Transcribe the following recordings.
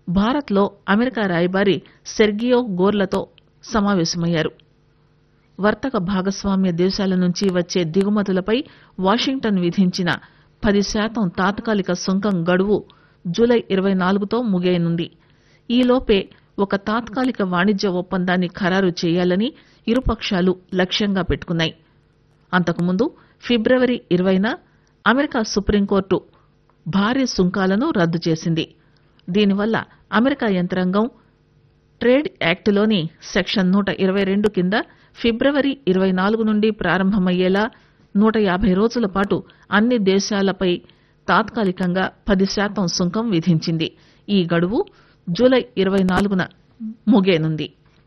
భారత్లో అమెరికా రాయబారి సెర్గియో గోర్లతో సమావేశమయ్యారు వర్తక భాగస్వామ్య దేశాల నుంచి వచ్చే దిగుమతులపై వాషింగ్టన్ విధించిన పది శాతం తాత్కాలిక సుంకం గడువు జూలై ఇరవై నాలుగుతో ముగియనుంది ఈలోపే ఒక తాత్కాలిక వాణిజ్య ఒప్పందాన్ని ఖరారు చేయాలని ఇరుపక్షాలు లక్ష్యంగా పెట్టుకున్నాయి అంతకుముందు ఫిబ్రవరి ఇరవైన అమెరికా సుప్రీంకోర్టు భారీ సుంకాలను రద్దు చేసింది దీనివల్ల అమెరికా యంత్రాంగం ట్రేడ్ యాక్టులోని సెక్షన్ నూట ఇరవై రెండు కింద ఫిబ్రవరి ఇరవై నాలుగు నుండి ప్రారంభమయ్యేలా నూట యాభై రోజుల పాటు అన్ని దేశాలపై తాత్కాలికంగా పది శాతం సుంకం విధించింది ఈ గడువు జూలై ఇరవై నాలుగున ముగియనుంది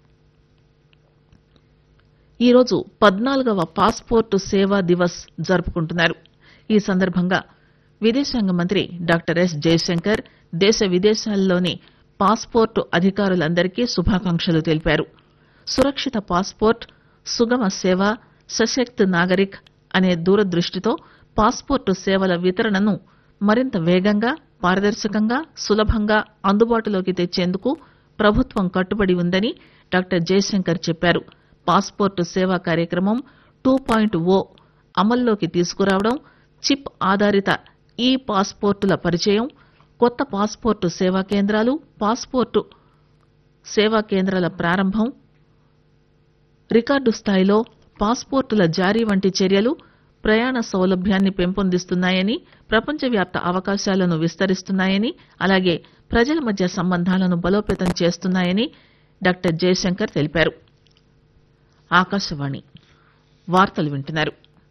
ఈరోజు పద్నాలుగవ పాస్పోర్టు సేవా దివస్ జరుపుకుంటున్నారు ఈ సందర్భంగా విదేశాంగ మంత్రి డాక్టర్ ఎస్ జయశంకర్ దేశ విదేశాల్లోని పాస్పోర్టు అధికారులందరికీ శుభాకాంక్షలు తెలిపారు సురక్షిత పాస్పోర్ట్ సుగమ సేవ సశక్త్ నాగరిక్ అనే దూరదృష్టితో పాస్పోర్టు సేవల వితరణను మరింత వేగంగా పారదర్శకంగా సులభంగా అందుబాటులోకి తెచ్చేందుకు ప్రభుత్వం కట్టుబడి ఉందని డాక్టర్ జయశంకర్ చెప్పారు పాస్పోర్టు సేవా కార్యక్రమం టూ పాయింట్ ఓ అమల్లోకి తీసుకురావడం చిప్ ఆధారిత ఈ పాస్పోర్టుల పరిచయం కొత్త పాస్పోర్టు సేవా కేంద్రాలు పాస్పోర్టు సేవా కేంద్రాల ప్రారంభం రికార్డు స్థాయిలో పాస్పోర్టుల జారీ వంటి చర్యలు ప్రయాణ సౌలభ్యాన్ని పెంపొందిస్తున్నాయని ప్రపంచవ్యాప్త అవకాశాలను విస్తరిస్తున్నాయని అలాగే ప్రజల మధ్య సంబంధాలను బలోపేతం చేస్తున్నాయని డాక్టర్ జయశంకర్ తెలిపారు ఆకాశవాణి వార్తలు వింటున్నారు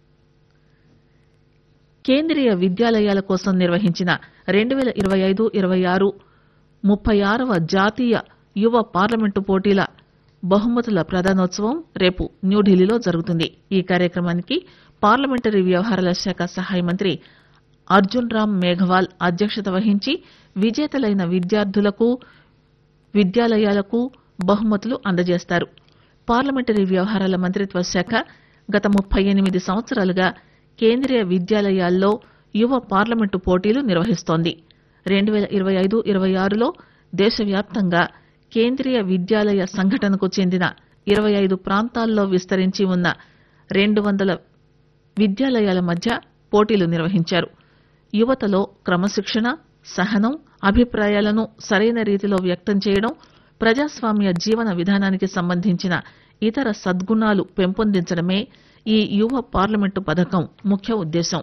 కేంద్రీయ విద్యాలయాల కోసం నిర్వహించిన రెండు వేల ఇరవై ఐదు ఇరవై ఆరు ముప్పై ఆరవ జాతీయ యువ పార్లమెంటు పోటీల బహుమతుల ప్రదానోత్సవం రేపు న్యూఢిల్లీలో జరుగుతుంది ఈ కార్యక్రమానికి పార్లమెంటరీ వ్యవహారాల శాఖ సహాయ మంత్రి అర్జున్ రామ్ మేఘవాల్ అధ్యక్షత వహించి విజేతలైన విద్యార్థులకు విద్యాలయాలకు బహుమతులు అందజేస్తారు పార్లమెంటరీ వ్యవహారాల మంత్రిత్వ శాఖ గత ముప్పై ఎనిమిది సంవత్సరాలుగా కేంద్రీయ విద్యాలయాల్లో యువ పార్లమెంటు పోటీలు నిర్వహిస్తోంది రెండు వేల ఇరవై ఐదు ఇరవై ఆరులో దేశవ్యాప్తంగా కేంద్రీయ విద్యాలయ సంఘటనకు చెందిన ఇరవై ఐదు ప్రాంతాల్లో విస్తరించి ఉన్న రెండు వందల విద్యాలయాల మధ్య పోటీలు నిర్వహించారు యువతలో క్రమశిక్షణ సహనం అభిప్రాయాలను సరైన రీతిలో వ్యక్తం చేయడం ప్రజాస్వామ్య జీవన విధానానికి సంబంధించిన ఇతర సద్గుణాలు పెంపొందించడమే ఈ యువ పార్లమెంటు పథకం ముఖ్య ఉద్దేశం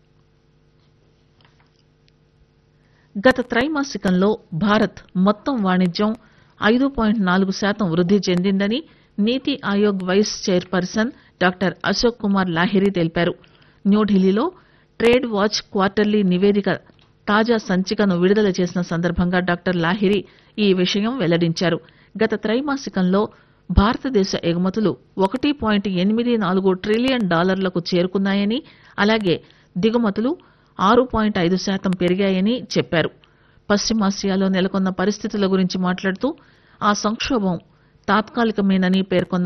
గత త్రైమాసికంలో భారత్ మొత్తం వాణిజ్యం ఐదు పాయింట్ నాలుగు శాతం వృద్ది చెందిందని NITI Aayog vice chairperson doctor Ashok Kumar Lahiri తెలిపారు న్యూఢిల్లీలో ట్రేడ్ వాచ్ క్వార్టర్లీ నివేదిక తాజా సంచికను విడుదల చేసిన సందర్భంగా డాక్టర్ లాహిరి ఈ విషయం వెల్లడించారు గత త్రైమాసికంలో భారతదేశ ఎగుమతులు ఒకటి పాయింట్ ఎనిమిది నాలుగు ట్రిలియన్ డాలర్లకు చేరుకున్నాయని అలాగే దిగుమతులు ఆరు పాయింట్ ఐదు శాతం పెరిగాయని చెప్పారు పశ్చిమాసియాలో నెలకొన్న పరిస్థితుల గురించి మాట్లాడుతూ ఆ సంక్షోభం తాత్కాలికమేనని పేర్కొన్న